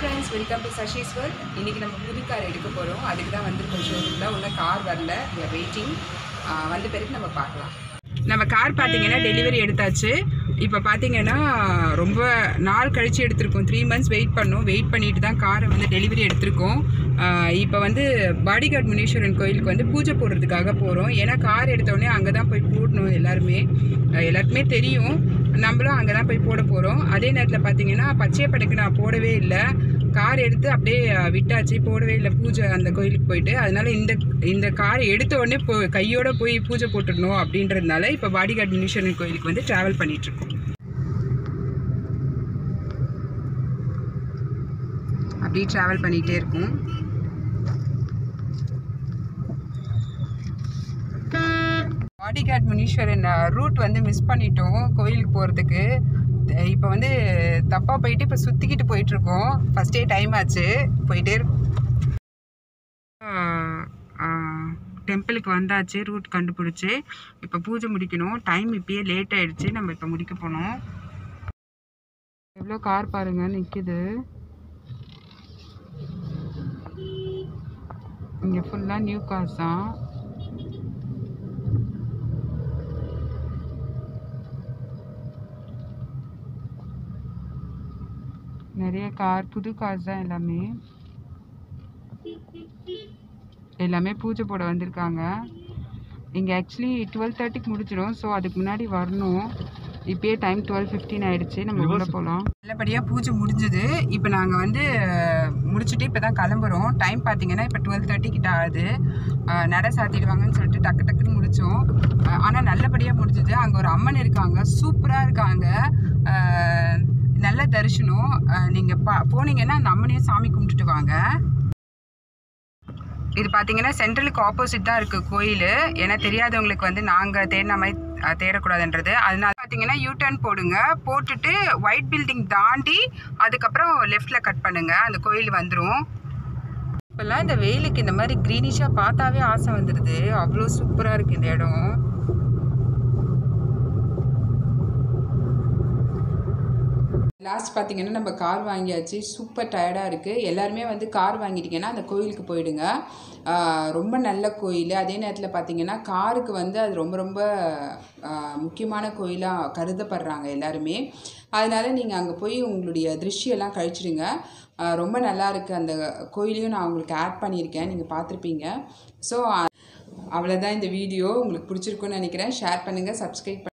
friends welcome to Sashi's world இன்றைக்கி நம்ம புது கார் எடுக்க போகிறோம் அதுக்கு தான் வந்திருக்கோம் ஷோரூமில் இன்னும் கார் வரல வெயிட்டிங் வந்த பிறகு நம்ம பார்க்கலாம் நம்ம கார் பார்த்தீங்கன்னா டெலிவரி எடுத்தாச்சு இப்போ பார்த்தீங்கன்னா ரொம்ப நாள் கழித்து எடுத்திருக்கோம் த்ரீ மந்த்ஸ் வெயிட் பண்ணோம் வெயிட் பண்ணிட்டு தான் காரை வந்து டெலிவரி எடுத்திருக்கோம் இப்போ வந்து பாடிகார்ட் முனீஸ்வரன் கோயிலுக்கு வந்து பூஜை போடுறதுக்காக போகிறோம் ஏன்னா கார் எடுத்தோடனே அங்கே தான் போய் போடணும் எல்லாருமே அஹ் எல்லாருக்குமே தெரியும் நம்மளும் அங்கே தான் போய் போட போகிறோம் அதே நேரத்தில் பார்த்தீங்கன்னா பச்சையப்படைக்கு நான் போடவே இல்லை கார் எடுத்து அப்படியே அஹ், விட்டாச்சு போடவே இல்லை பூஜை அந்த கோயிலுக்கு போயிட்டு அதனால இந்த இந்த கார் எடுத்த உடனே போ கையோட போய் பூஜை போட்டுடணும் அப்படின்றதுனால இப்போ பாடிகார்ட் முனீஸ்வரன் கோயிலுக்கு வந்து ட்ராவல் பண்ணிகிட்ருக்கோம் அப்படியே ட்ராவல் பண்ணிகிட்டே இருக்கும் பாடிகார்ட் முனீஸ்வரன் ரூட் வந்து மிஸ் பண்ணிட்டோம் கோயிலுக்கு போகிறதுக்கு இப்போ வந்து தப்பாக போயிட்டு இப்போ சுற்றிக்கிட்டு போயிட்டுருக்கோம் ஃபஸ்ட்டே டைம் ஆச்சு போயிட்டே டெம்பிளுக்கு வந்தாச்சு ரூட் கண்டுபிடிச்சி இப்போ பூஜை முடிக்கணும் டைம் இப்பயே லேட் ஆயிடுச்சு நம்ம இப்போ முடிக்க போனோம் எவ்வளோ கார் பாருங்க நிற்கிது இங்கே ஃபுல்லாக நியூ கார்ஸ் தான் நிறைய கார் புது கார்ஸ் தான் எல்லாமே எல்லாமே பூஜை போட வந்திருக்காங்க இங்கே ஆக்சுவலி டுவெல் தேர்ட்டிக்கு முடிச்சிடும் ஸோ அதுக்கு முன்னாடி வரணும் இப்பயே டைம் டுவெல் ஃபிஃப்டீன் ஆயிடுச்சு நம்ம உள்ள போகலாம் நல்லபடியாக பூஜை முடிஞ்சுது இப்போ நாங்கள் வந்து அஹ், முடிச்சுட்டு இப்போ தான் கிளம்புறோம் டைம் பார்த்தீங்கன்னா இப்போ டுவெல் தேர்ட்டி கிட்ட ஆகுது அஹ், நட சாத்திடுவாங்கன்னு சொல்லிட்டு டக்கு டக்குன்னு முடித்தோம் ஆனால் நல்லபடியாக முடிஞ்சுது அங்கே ஒரு அம்மன் இருக்காங்க சூப்பராக இருக்காங்க அஹ், நல்ல தரிசனம் நீங்கள் பா போனீங்கன்னா அந்த அம்மனையும் சாமி கும்பிட்டுட்டு வாங்க இது பார்த்தீங்கன்னா சென்ட்ரலுக்கு ஆப்போசிட் தான் இருக்குது கோயில் ஏன்னா தெரியாதவங்களுக்கு வந்து நாங்கள் தேடின மாதிரி அஹ், தேடக்கூடாதுன்றது அதனால பார்த்தீங்கன்னா யூ டர்ன் போடுங்க போட்டுட்டு ஒயிட் பில்டிங் தாண்டி அதுக்கப்புறம் லெஃப்டில் கட் பண்ணுங்க அந்த கோயில் வந்துடும் இப்போல்லாம் இந்த வெயிலுக்கு இந்த மாதிரி க்ரீனிஷாக பார்த்தாவே ஆசை வந்துடுது அவ்வளோ சூப்பராக இருக்குது இந்த இடம் லாஸ்ட் பார்த்தீங்கன்னா நம்ம கார் வாங்கியாச்சு சூப்பர் டயர்டாக இருக்குது எல்லாருமே வந்து கார் வாங்கிட்டீங்கன்னா அந்த கோயிலுக்கு போயிடுங்க ஆஹ் ரொம்ப நல்ல கோயில் அதே நேரத்தில் பார்த்தீங்கன்னா காருக்கு வந்து அது ரொம்ப ரொம்ப ஆஹ் முக்கியமான கோயிலாக கருதப்படுறாங்க எல்லாருமே அதனால நீங்கள் அங்கே போய் உங்களுடைய திருஷ்டியெல்லாம் கழிச்சிடுங்க ஆஹ் ரொம்ப நல்லா இருக்குது அந்த கோயிலையும் நான் உங்களுக்கு ஆட் பண்ணியிருக்கேன் நீங்கள் பார்த்துருப்பீங்க ஸோ அவ்வளோதான் இந்த வீடியோ உங்களுக்கு பிடிச்சிருக்குன்னு நினைக்கிறேன் ஷேர் பண்ணுங்கள் சப்ஸ்கிரைப்